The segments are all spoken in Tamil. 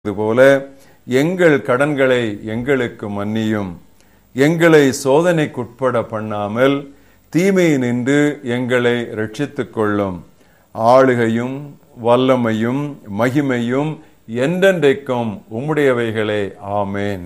இதுபோல எங்கள் கடன்களை எங்களுக்கு மன்னியும் எங்களை சோதனைக்குட்பட பண்ணாமல் தீமை நின்று எங்களை ரட்சித்துக் கொள்ளும் ஆளுகையும் வல்லமையும் மகிமையும் என்றென்றைக்கும் உம்முடையவைகளே ஆமேன்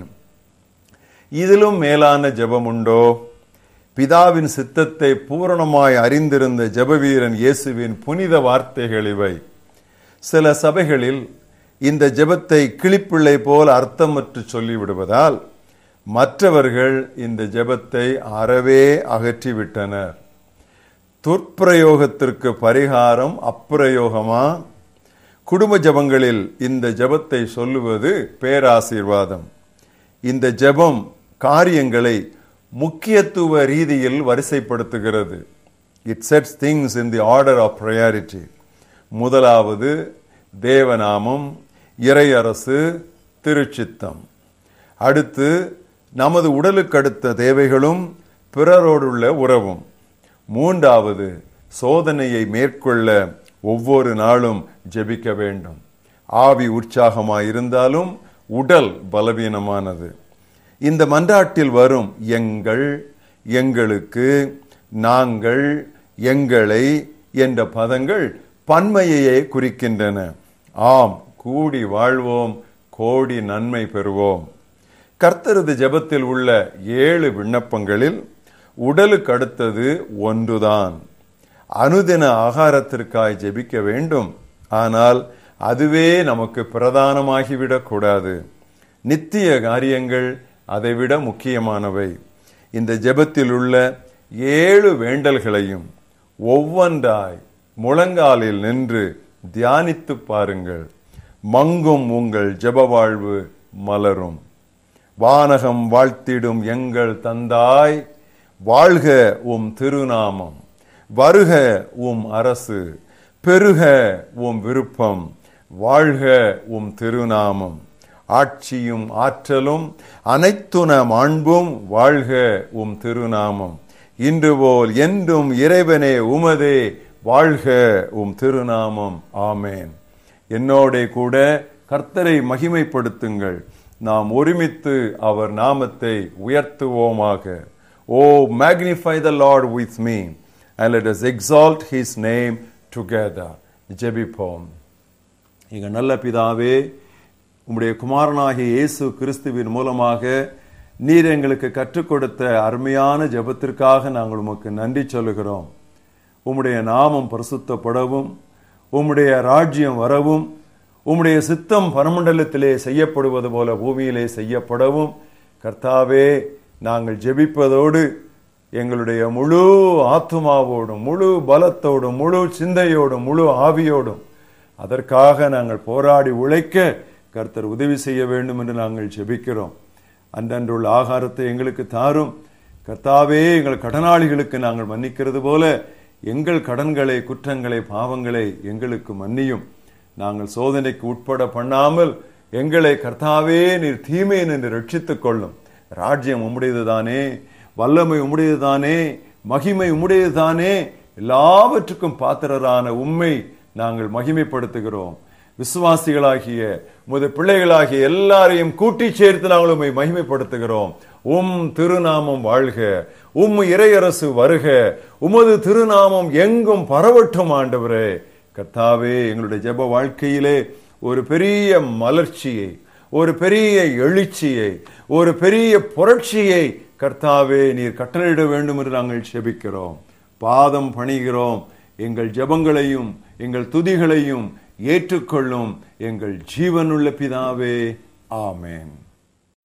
இதிலும் மேலான ஜெபமுண்டோ பிதாவின் சித்தத்தை பூரணமாய் அறிந்திருந்த ஜெபவீரன் இயேசுவின் புனித வார்த்தைகள் இவை சில சபைகளில் இந்த ஜெபத்தை கிளிப்பிள்ளை போல் அர்த்தமற்று சொல்லிவிடுவதால் மற்றவர்கள் இந்த ஜெபத்தை அறவே அகற்றிவிட்டனர் துர்ப்பிரயோகத்திற்கு பரிகாரம் அப்பிரயோகமா குடும்ப ஜபங்களில் இந்த ஜெபத்தை சொல்லுவது பேராசீர்வாதம் இந்த ஜெபம் காரியங்களை முக்கியத்துவ ரீதியில் வரிசைப்படுத்துகிறது it sets things in the order of priority முதலாவது தேவநாமம் இறையரசு திருச்சித்தம் அடுத்து நமது உடலுக்கு அடுத்த தேவைகளும் பிறரோடுள்ள உறவும் மூன்றாவது சோதனையை மேற்கொள்ள ஒவ்வொரு நாளும் ஜெபிக்க வேண்டும் ஆவி உற்சாகமாயிருந்தாலும் உடல் பலவீனமானது இந்த மன்றாட்டில் வரும் எங்கள் எங்களுக்கு நாங்கள் எங்களை என்ற பதங்கள் பன்மையையே குறிக்கின்றன ஆம் கூடி வாழ்வோம் கோடி நன்மை பெறுவோம் கர்த்தரது ஜெபத்தில் உள்ள ஏழு விண்ணப்பங்களில் உடலுக்கு அடுத்தது ஒன்றுதான் அனுதின ஆகாரத்திற்காய் ஜெபிக்க வேண்டும் ஆனால் அதுவே நமக்கு பிரதானமாகிவிடக் கூடாது நித்திய காரியங்கள் அதைவிட முக்கியமானவை இந்த ஜெபத்தில் உள்ள ஏழு வேண்டல்களையும் ஒவ்வொன்றாய் முழங்காலில் நின்று தியானித்து பாருங்கள் மங்கும் உங்கள் ஜெப வாழ்வு மலரும் வானகம் வாழ்த்திடும் எங்கள் தந்தாய் வாழ்க உம் திருநாமம் வருக உம் அரசு பெருக உம் விருப்பம் வாழ்க உம் திருநாமம் ஆட்சியும் ஆற்றலும் அனைத்துன மாண்பும் வாழ்க உம் திருநாமம் இன்று போல் என்றும் இறைவனே உமதே வாழ்க உம் திருநாமம் ஆமேன் என்னோட கூட கர்த்தரை மகிமைப்படுத்துங்கள் நாம் ஒருமித்து அவர் நாமத்தை உயர்த்துவோமாக O magnify the Lord with me and let us exalt his name together ஜெபிப்போம் எங்க நல்ல பிதாவே உம்முடைய குமாரனாகிய இயேசு கிறிஸ்துவின் மூலமாக நீர் எங்களுக்கு கற்றுக் கொடுத்த அருமையான ஜெபத்திற்காக நாங்கள் உமக்கு நன்றி சொல்லுகிறோம் உம்முடைய நாமம் பரிசுத்தப்படவும் உம்முடைய ராஜ்யம் வரவும் உம்முடைய சித்தம் பரமண்டலத்திலே செய்யப்படுவது போல பூமியிலே செய்யப்படவும் கர்த்தாவே நாங்கள் ஜெபிப்பதோடு எங்களுடைய முழு ஆத்துமாவோடும் முழு பலத்தோடும் முழு சிந்தையோடும் முழு ஆவியோடும் அதற்காக நாங்கள் போராடி உழைக்க கர்த்தர் உதவி செய்ய வேண்டும் என்று நாங்கள் ஜெபிக்கிறோம் அன்றன்றுள்ள ஆகாரத்தை எங்களுக்கு தாரும் கர்த்தாவே எங்கள் கடனாளிகளுக்கு நாங்கள் மன்னிக்கிறது போல எங்கள் கடன்களை குற்றங்களை பாவங்களை எங்களுக்கு மன்னியும் நாங்கள் சோதனைக்கு உட்பட பண்ணாமல் எங்களை கர்த்தாவே நீர் தீமை என்று ரட்சித்துக் கொள்ளும் ராஜ்யம் உம்முடையதுதானே வல்லமை உம்முடையதுதானே மகிமை உம்முடையதுதானே எல்லாவற்றுக்கும் பாத்திரரான உண்மை நாங்கள் மகிமைப்படுத்துகிறோம் விசுவாசிகளாகிய உமது பிள்ளைகளாகிய எல்லாரையும் கூட்டி சேர்த்து நாங்கள் உண்மை மகிமைப்படுத்துகிறோம் உம் திருநாமம் வாழ்க உம் இறையரசு வருக உமது திருநாமம் எங்கும் பரவட்டும் ஆண்டவரே கர்த்தாவே எங்களுடைய ஜெப வாழ்க்கையிலே ஒரு பெரிய மலர்ச்சியை ஒரு பெரிய எழுச்சியை ஒரு பெரிய புரட்சியை கர்த்தாவே நீர் கட்டளையிட வேண்டும் என்று நாங்கள் செபிக்கிறோம் பாதம் பணிகிறோம் எங்கள் ஜெபங்களையும் எங்கள் துதிகளையும் ஏற்றுக்கொள்ளும் எங்கள் ஜீவனுள்ள பிதாவே ஆமேன்